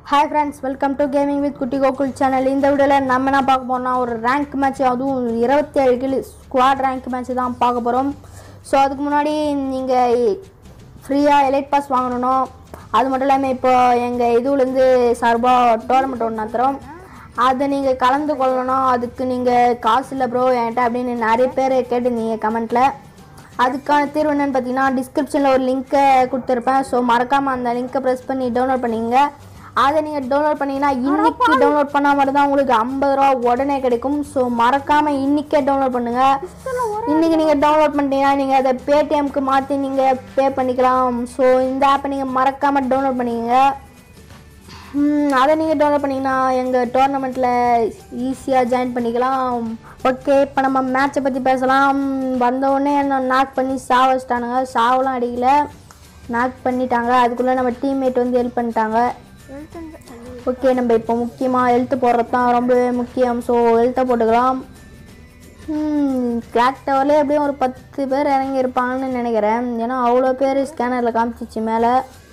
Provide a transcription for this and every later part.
Hi friends welcome to gaming with Kutty Gokul channel இந்த வீடியோவில் நம்ம என்ன பார்க்க போறோம்னா ஒரு ரேங்க் மேட்ச் அதுவும் இருபத்தி ஏழு கிலோ ஸ்குவாட் ரேங்க் மேட்ச் தான் பார்க்க போகிறோம் ஸோ அதுக்கு முன்னாடி நீங்கள் ஃப்ரீயாக எலைட் பாஸ் வாங்கணும் அது மட்டும் இல்லாமல் இப்போ எங்கள் இதுலேருந்து சார்பாக டோர்னமெண்ட் ஒன்று நடத்துகிறோம் அதை நீங்கள் கலந்து கொள்ளணும் அதுக்கு நீங்கள் காசு இல்லை ப்ரோ என்கிட்ட அப்படின்னு நிறைய பேர் கேட்டிருந்தீங்க கமெண்ட்டில் அதுக்கான தீர்வு என்னன்னு பார்த்தீங்கன்னா டிஸ்கிரிப்ஷனில் ஒரு லிங்க்கை கொடுத்துருப்பேன் ஸோ மறக்காமல் அந்த லிங்க்கை ப்ரெஸ் பண்ணி டவுன்லோட் பண்ணிங்க அதை நீங்கள் டவுன்லோட் பண்ணீங்கன்னா இன்னைக்கு டவுன்லோட் பண்ணால் மட்டும் தான் உங்களுக்கு ஐம்பது ரூபா உடனே கிடைக்கும் ஸோ மறக்காமல் இன்னைக்கே டவுன்லோட் பண்ணுங்கள் இன்றைக்கி நீங்கள் டவுன்லோட் பண்ணிட்டீங்கன்னா நீங்கள் அதை பேடிஎம்க்கு மாற்றி நீங்கள் பே பண்ணிக்கலாம் ஸோ இந்த ஆப்பை நீங்கள் மறக்காமல் டவுன்லோட் பண்ணிக்கங்க ம், அதை நீங்கள் டவுன்லோட் பண்ணிங்கன்னா எங்கள் டோர்னமெண்ட்டில் ஈஸியாக ஜாயின் பண்ணிக்கலாம் ஓகே இப்போ நம்ம மேட்சை பற்றி பேசலாம் வந்த உடனே என்ன நாக் பண்ணி சாவ வச்சிட்டானுங்க சாவலாம் அடிக்கல நாக் பண்ணிட்டாங்க அதுக்குள்ளே நம்ம டீம்மேட் வந்து ஹெல்ப் பண்ணிட்டாங்க ஓகே நம்ம இப்போ முக்கியமாக ஹெல்த்து போடுறது தான் ரொம்பவே முக்கியம் ஸோ ஹெல்த்தை போட்டுக்கலாம் கிளாக் டவர்லேயே எப்படியும் ஒரு பத்து பேர் இறங்கி இருப்பாங்கன்னு நினைக்கிறேன் ஏன்னா அவ்வளோ பேர் ஸ்கேனரில் காமிச்சிச்சு மேலே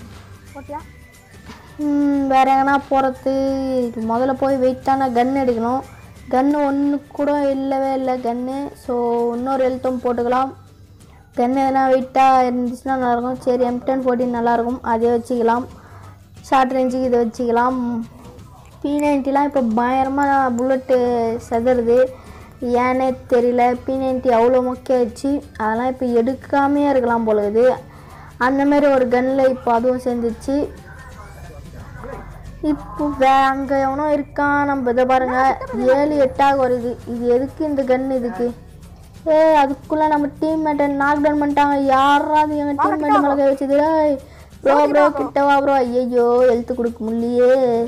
ம், வேற எங்கன்னா போகிறது முதல்ல போய் வெயிட்டான கன் எடுக்கணும் கன்று ஒன்று கூட இல்லவே இல்லை கன்று ஸோ இன்னொரு ஹெல்த்தும் போட்டுக்கலாம் கன்று எதனா வெயிட்டாக இருந்துச்சுன்னா நல்லாயிருக்கும் சரி எம் டென் ஃபோர்டீன் நல்லாயிருக்கும் அதே வச்சுக்கலாம் ஷார்ட் ரேஞ்சுக்கு இதை வச்சுக்கலாம் பி நைன்ட்டிலாம் இப்போ பயங்கரமாக புல்லட்டு செதறுது ஏன்னே தெரியல பி நைன்ட்டி அவ்வளோ மொக்கையாச்சு அதெல்லாம் இப்போ எடுக்காமையே இருக்கலாம் போல இது அந்த மாதிரி ஒரு கன்னில் இப்போ அதுவும் சேர்ந்துச்சு இப்போ வே அங்கே எவனோ இருக்கான் நம்ம இதை பாருங்க ஏழு எட்டாக வருது இது எதுக்கு இந்த கன் இதுக்கு ஏ அதுக்குள்ளே நம்ம டீம்மேட்டை நாக் டவுன் பண்ணிட்டாங்க யாராவது எங்கள் டீம்மேட் மேலே கை வச்சது ப்ரோ ப்ரோ கிட்ட வா ப்ரோ ஐயோ எழுத்து கொடுக்க முடியலையே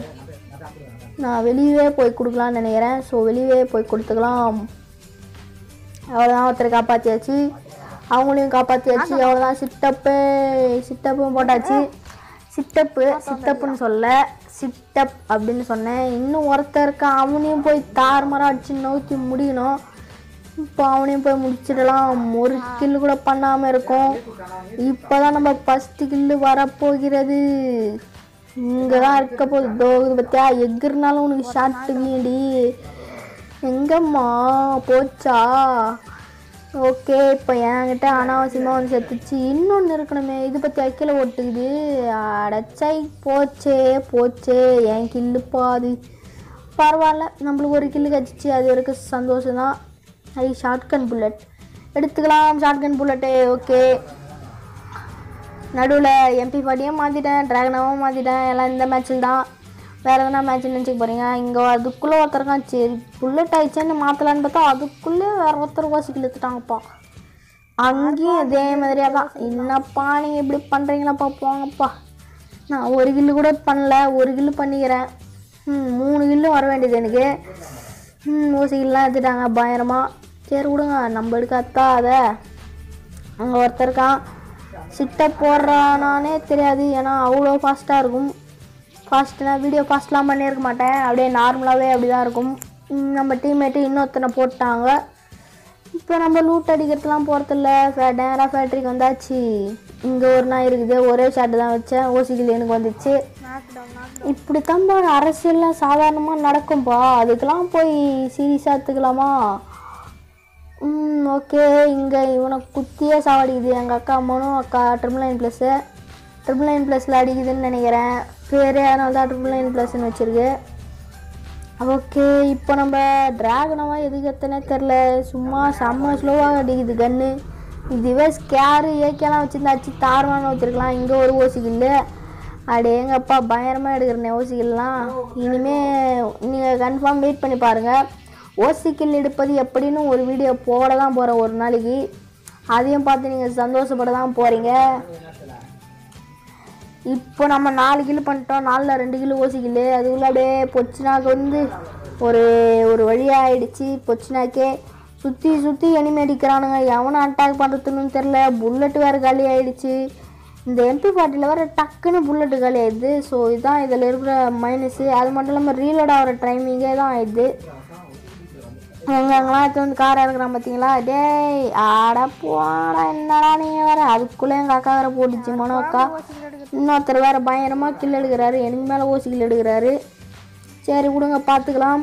நான் வெளியவே போய் கொடுக்கலான்னு நினைக்கிறேன் ஸோ வெளியவே போய் கொடுத்துக்கலாம் அவ்வளோதான் ஒருத்தரை காப்பாற்றியாச்சு அவங்களையும் காப்பாற்றியாச்சு அவ்வளோதான் சிட்டப்பு சிட்டப்பும் போட்டாச்சு சிட்டப்பு சிட்டப்புன்னு சொல்ல சிட்டப் அப்படின்னு சொன்னேன் இன்னும் ஒருத்தர் இருக்கான் அவனையும் போய் தாறுமாறாக அடிச்சு நோக்கி முடியணும் இப்போ அவனையும் போய் முடிச்சிடலாம் ஒரு கில்லு கூட பண்ணாமல் இருக்கோம் இப்போ தான் நம்ம ஃபஸ்ட்டு கில்லு வரப்போகிறது இங்கே தான் இருக்க போகுது தோ இது பத்தியா எங்கிருந்தாலும் உனக்கு ஷார்ட் வீடி எங்கம்மா போச்சா ஓகே இப்போ என்கிட்ட அனாவசியமாக வந்து செத்துச்சு இன்னொன்று இருக்கணுமே இது பற்றி அக்கில ஓட்டுக்குது அடைச்சை போச்சே போச்சே என் கில்லு பாது பரவாயில்ல நம்மளுக்கு ஒரு கில்லு கிடச்சிச்சு அது வரைக்கும் சந்தோஷம் தான் ஐ ஷார்ட்கன் புல்லட் எடுத்துக்கலாம் ஷார்ட்கன் புல்லட்டே ஓகே நடுவில் எம்பி பாட்டியும் மாற்றிட்டேன் ட்ராகனாவும் மாற்றிட்டேன் எல்லாம் இந்த மேட்ச்சில் தான் வேறு எதனா மேட்ச் நினச்சிக்க போகிறீங்க இங்கே அதுக்குள்ளே ஒருத்தருக்கான் சரி புல்லட் ஆயிடுச்சேன்னு மாற்றலான்னு பார்த்தா அதுக்குள்ளே வேறு ஒருத்தர் வாசி இழுத்துட்டாங்கப்பா அங்கேயும் இதே மாதிரியே தான் என்னப்பா நீங்கள் இப்படி பண்ணுறீங்களாப்பா போங்கப்பா நான் ஒரு கில்லு கூட பண்ணல ஒரு கில்லு பண்ணிக்கிறேன் ம் மூணு கில்லு வர வேண்டியது எனக்கு ம் ஊசி கில்லாம் எடுத்துட்டாங்க பயங்கரமாக சரி விடுங்க நம்ம எடுக்காத்தா அதை அங்கே ஒருத்தர் இருக்கான் சிட்டை போடுறானானே தெரியாது ஏன்னா அவ்வளோ ஃபாஸ்ட்டாக இருக்கும் ஃபாஸ்ட்னா வீடியோ ஃபாஸ்ட்லாம் பண்ணியிருக்க மாட்டேன் அப்படியே நார்மலாகவே அப்படி தான் இருக்கும் ம், நம்ம டீம்மேட்டு இன்னொருத்தனை போட்டாங்க இப்போ நம்ம லூட் அடிக்கிறதுலாம் போகிறதில்ல ஃபே நேராக ஃபேக்ட்ரிக்கு வந்தாச்சு இங்கே ஒரு நாய் இருக்குது ஒரே ஷாட்டு தான் வச்சேன் ஓசிக்கில் எனக்கு வந்துச்சு இப்படி தம்பா அரசியல்லாம் சாதாரணமாக நடக்கும்பா அதுக்கெல்லாம் போய் சீரியஸாக எடுத்துக்கலாமா ம் ஓகே இங்கே இவனை குத்தியே சாவடிக்குது எங்கள் அக்கா அம்மானும் அக்கா triple nine plus triple nine ப்ளஸில் அடிக்குதுன்னு நினைக்கிறேன் பேரே அதனால தான் ட்ரிபிள் நைன் ப்ளஸ்ன்னு வச்சுருக்கு ஓகே இப்போ நம்ம ட்ராகனவா எதுக்கு எத்தனை தெரில சும்மா செம்ம ஸ்லோவாக அடிக்குது கன்று இதுவே ஸ்கேரு ஏக்கெல்லாம் வச்சுருந்தாச்சு தாரமான வச்சுருக்கலாம் இங்கே ஒரு ஓசிக்கில்லு அடேங்கப்பா பயங்கரமாக எடுக்கிறேன் ஓசிக்கில்லாம் இனிமே நீங்கள் கன்ஃபார்ம் வெயிட் பண்ணி பாருங்கள் ஓசிக்கில் எடுப்பது எப்படின்னு ஒரு வீடியோ போட தான் போகிறேன் ஒரு நாளைக்கு அதையும் பார்த்து நீங்கள் சந்தோஷப்பட தான் போகிறீங்க இப்போ நம்ம நாலு கிலோ பண்ணிட்டோம் நாலில் ரெண்டு கிலோ ஓசிக்கில்லு அதுக்குள்ளே அப்படியே பொச்சினாக்கு வந்து ஒரு ஒரு வழியாக ஆயிடுச்சு பொச்சினாக்கே சுற்றி சுற்றி எனிமே அடிக்கிறானுங்க எவனை அட்டாக் பண்ணுறதுன்னு தெரில புல்லட் வேறு காலி ஆயிடுச்சு இந்த எம்பி பார்ட்டியில் வேறு டக்குன்னு புல்லட்டு காலி ஆயிடுது ஸோ இதுதான் இதில் இருக்கிற மைனஸு அது மட்டும் இல்லாமல் ரீலோட் ஆகிற டைமிங்கே தான் ஆயிடுது எங்கெங்கெல்லாம் எடுத்து வந்து கார் இறக்குறான் பார்த்தீங்களா டேய் ஆட போடா என்னடா நீங்கள் வேற அதுக்குள்ளே எங்கள் அக்கா வேற போட்டுச்சு மனோ அக்கா இன்னொருத்தர் வேறு பயங்கரமாக கில் எடுக்கிறாரு எனக்கு மேலே ஓசி கில் எடுக்கிறாரு சரி விடுங்க பார்த்துக்கலாம்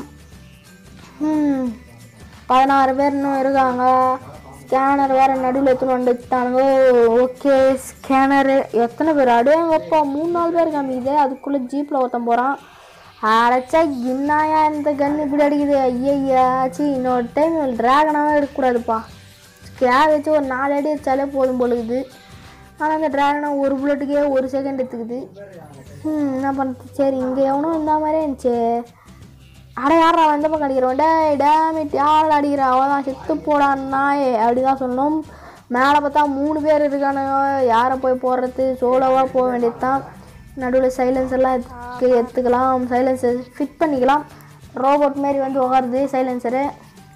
ம் பதினாறு பேர் இன்னும் இருக்காங்க ஸ்கேனர் வேறு நடுவில் எடுத்துன்னு வந்துட்டானுங்க ஓகே ஸ்கேனரு எத்தனை பேர் அடேங்கப்பா மூணு நாலு பேர் காமிக்குது அதுக்குள்ளே ஜீப்பில் ஒருத்தன் போகிறான் அடைச்சா இன்னாயா இந்த கன் இப்படி அடிக்குது ஐயய்யா சி இன்னொரு டைம் ட்ராகனாகவே எடுக்கக்கூடாதுப்பா ஸ்கேர் வச்சு ஒரு நாலு அடி வச்சாலே போதும் பொழுது ஆனால் அந்த ட்ராகனை ஒரு புல்லட்டுக்கே ஒரு செகண்ட் எடுத்துக்குது ம் என்ன பண்ணுறது சரி இங்கே எவனும் இந்த மாதிரியே இருந்துச்சு அட யாரா வந்த பக்கம் அடிக்கிறவன் டேய் டேமிட் யார் அடிக்கிற அவதான் செத்து போடா நாயே அப்படிதான் சொன்னோம் மேலே பார்த்தா மூணு பேர் இருக்கானுங்க யாரை போய் போடுறது சோலோவாக போக வேண்டியது தான் நடுவில் சைலன்ஸ் எல்லாம் எடுத்து எடுத்துக்கலாம் சைலன்சர் ஃபிட் பண்ணிக்கலாம் ரோபோட் மாரி வந்து உட்காருது சைலன்சரு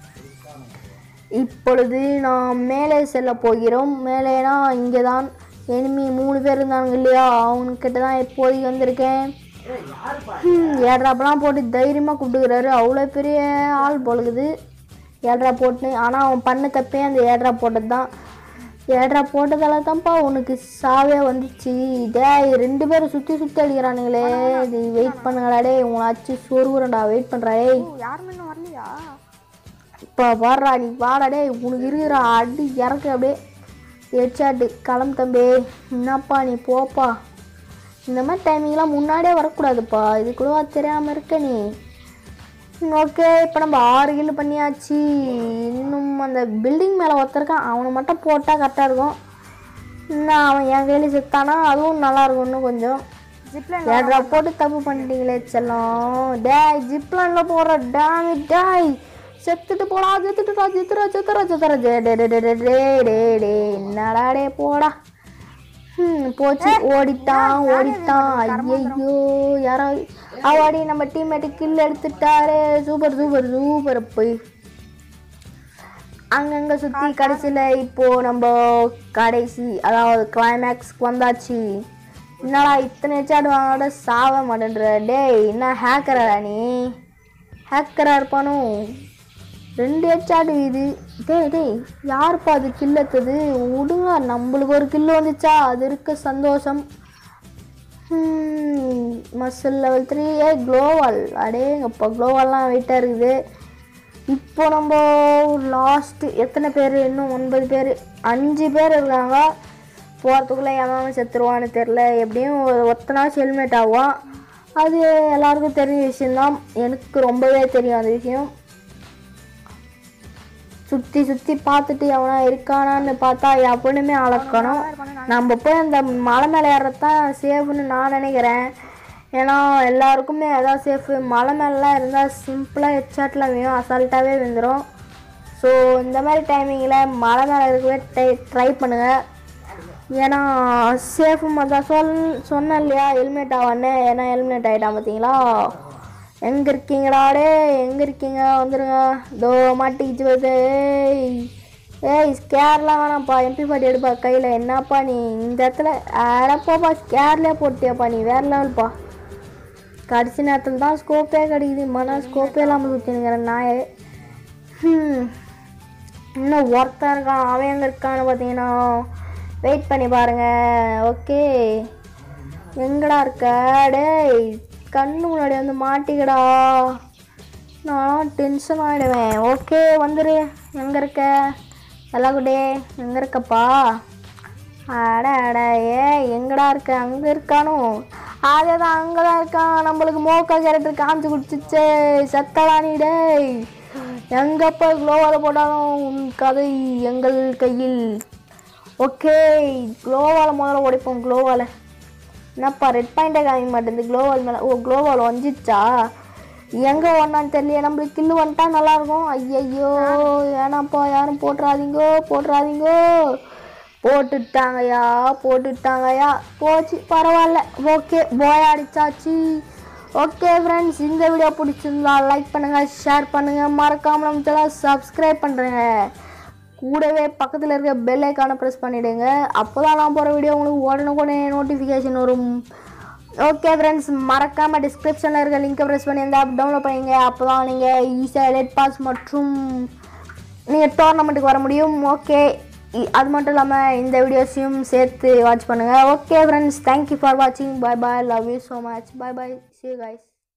இப்பொழுது நாம் மேலே செல்ல போகிறோம் மேலேனா இங்கே தான் எனிமி மூணு பேர் இருந்தாங்க இல்லையா அவனுக்கிட்ட தான் இப்போதைக்கு வந்திருக்கேன் ஏழ்ராப்பெல்லாம் போட்டு தைரியமாக கூப்பிட்டுக்கிறாரு அவ்வளோ பெரிய ஆள் பொழுகுது ஏழ்ரா போட்டு ஆனால் அவன் பண்ண தப்பே அந்த ஏழ்ரா போட்டது தான் ஏழ்ரா போட்டதால தான்ப்பா உனக்கு சாவே வந்துச்சு டேய் ரெண்டு பேரும் சுற்றி சுற்றி அடிக்கிறானுங்களே இது வெயிட் பண்ணுங்கடா டேய் உங்களை அச்சு சொருகுறேன்டா வெயிட் பண்ணுறா டேய் யாருமே இன்னும் வரலையா இப்போ வாடுறா நீ வாடா டேய் உனக்கு இருக்கிற அடி இறக்கு அப்படியே ஹெட்ஷாட்டு கிளம்பு தம்பி என்னப்பா நீ போப்பா இந்த மாதிரி டைமிங்லாம் முன்னாடியே வரக்கூடாதுப்பா இது கூட தெரியாமல் இருக்க நீ ஓகே இப்போ நம்ம ஆறு கிலோ பண்ணியாச்சு இன்னும் அந்த பில்டிங் மேலே ஒருத்தருக்கான் அவனை மட்டும் போட்டால் கரெக்டாக இருக்கும் இன்னும் அவன் என் கையில் செத்தானா அதுவும் நல்லா இருக்கும் இன்னும் கொஞ்சம் ஜிப்லைன் ஏட்ரா போட்டு தப்பு பண்ணிட்டீங்களே செல்லம் டேய் ஜிப்லான்ல போடுற டேமி டேய் செத்துட்டு போடா செத்துட்டுடா செத்துறா செத்துறா செத்துறா டே டே டே டே டே டே டே டே என்னடா டே போடா ம் போச்சு ஓடிட்டான் ஓடிட்டான் ஐயையோ யாரோ அவாடி நம்ம டீம்மேட்டு கில் எடுத்துட்டாரு சூப்பர் சூப்பர் சூப்பர் போய் அங்கங்கே சுற்றி கடைசியில் இப்போது நம்ம கடைசி அதாவது கிளைமேக்ஸ்க்கு வந்தாச்சு என்னடா இத்தனை ஹெச்ஆட் வாங்கோட சாவ மாட்டேன்ற டேய் என்ன ஹேக்கரா நீ ஹேக்கராக இருப்பானோ ரெண்டு ஹெச்ஆட் இது டேய் டேய் யாருப்பா அது கில்லத்தது விடுங்க நம்மளுக்கு ஒரு கில்லு வந்துச்சா அது இருக்க சந்தோஷம் மசில் லெவல் த்ரீ ஏ குளோவால் அடேங்கப்பா குளோவால்லாம் வெயிட்டாக இருக்குது இப்போ நம்ம லாஸ்ட்டு எத்தனை பேர் இன்னும் ஒன்பது பேர் அஞ்சு பேர் இருக்காங்க போகிறதுக்குள்ளே எவன் செத்துருவான்னு தெரில எப்படியும் ஒரு ஒத்தனாச்சும் ஹெல்மெட் ஆகும் அது எல்லாருக்கும் தெரிஞ்ச விஷயம்தான் எனக்கு ரொம்பவே தெரியும் அந்த விஷயம் சுற்றி சுற்றி பார்த்துட்டு எவனா இருக்கானான்னு பார்த்தா எப்படியுமே அளக்கணும் நம்ம போய் அந்த மலை மேலே ஏறது தான் சேஃப்னு நான் நினைக்கிறேன் ஏன்னா எல்லாருக்குமே அதான் சேஃபு மலை மேலாம் இருந்தால் சிம்பிளாக ஹெட்ஷாட்டில் வேணும் அசால்ட்டாகவே வந்துடும் ஸோ இந்த மாதிரி டைமிங்கில் மலை மேலே இருக்கவே ட்ரை ட்ரை பண்ணுங்கள் ஏன்னா சேஃபு தான் சொல் சொன்னேன் இல்லையா ஹெல்மெட் ஆவான்னு ஏன்னா ஹெல்மெட் ஆகிட்டான் பார்த்தீங்களா எங்கே இருக்கீங்கடா டே எங்கே இருக்கீங்க வந்துடுங்க தோ மாட்டிக்கிச்சு வருது ஏய் ஏய் ஸ்கேர்லாம் வேணாம்ப்பா எம்பி பாட்டி எடுப்பா கையில் என்னப்பா நீ இந்த இடத்துல அடப்பாப்பா ஸ்கேர்லேயே போட்டியாப்பா நீ வேற லெவல்ப்பா கடைசி நேரத்தில் தான் ஸ்கோப்பே கிடைக்குது மன ஸ்கோப்பே இல்லாமல் சுற்றினுங்கிற நாயே ஹம். இன்னும் ஒருத்தன் இருக்கான் அவன் எங்கே இருக்கான்னு பார்த்தீங்கன்னா வெயிட் பண்ணி பாருங்க ஓகே எங்கடா இருக்க டேய் கண்ணு முன்னாடி வந்து மாட்டிக்கடா நான் டென்ஷன் ஆகிடுவேன் ஓகே வந்துரு எங்கே இருக்க எல்லாக்குடே எங்கே இருக்கப்பா அட அட ஏ எங்கடா இருக்க அங்கே இருக்கானோ அதே தான் அங்கே தான் இருக்கான் நம்மளுக்கு மோக்கா கேரக்டர் காமிச்சு குடிச்சிச்சே செத்தடா நீ டேய் எங்கப்பா க்ளோவால் போட்டாலும் உன் கதை எங்கள் கையில் ஓகே க்ளோவால் முதல்ல உடைப்போம் க்ளோவால் என்னப்பா ரெட் பாயிண்டே காமிக்க மாட்டேங்குது க்ளோவால் மேலே ஓ க்ளோவால் வந்துச்சா எங்கே ஒன்றான்னு தெரியல நம்மளுக்கு கில்லு வந்துட்டா நல்லாயிருக்கும் ஐயையோ ஏன்னாப்பா யாரும் போட்டுறாதீங்கோ போட்டுறாதீங்கோ போட்டுட்டாங்கய்யா போட்டுட்டாங்கய்யா போச்சு பரவாயில்ல ஓகே போய் அடிச்சாச்சு ஓகே ஃப்ரெண்ட்ஸ் இந்த வீடியோ பிடிச்சிருந்தா லைக் பண்ணுங்கள் ஷேர் பண்ணுங்கள் மறக்காமல் நம்ம சேனல் சப்ஸ்கிரைப் பண்ணுறேங்க கூடவே பக்கத்தில் இருக்க பெல் ஐக்கானை ப்ரெஸ் பண்ணிவிடுங்க அப்போ தான் நான் போகிற வீடியோ உங்களுக்கு உடனுக்குடனே நோட்டிஃபிகேஷன் வரும் ஓகே ஃப்ரெண்ட்ஸ் மறக்காமல் டிஸ்கிரிப்ஷனில் இருக்க லிங்கை ப்ரெஸ் பண்ணி இந்த ஆப் டவுன்லோட் பண்ணிங்க அப்போ தான் நீங்கள் ஈஸியாக எலைட் பாஸ் மற்றும் நீங்கள் டோர்னமெண்ட்டுக்கு வர முடியும் ஓகே இ- அது மட்டும் இல்லாமல் இந்த வீடியோஸையும் சேர்த்து வாட்ச் பண்ணுங்கள் ஓகே ஃப்ரெண்ட்ஸ் தேங்க்யூ ஃபார் வாட்சிங் bye bye love you so much bye bye see you guys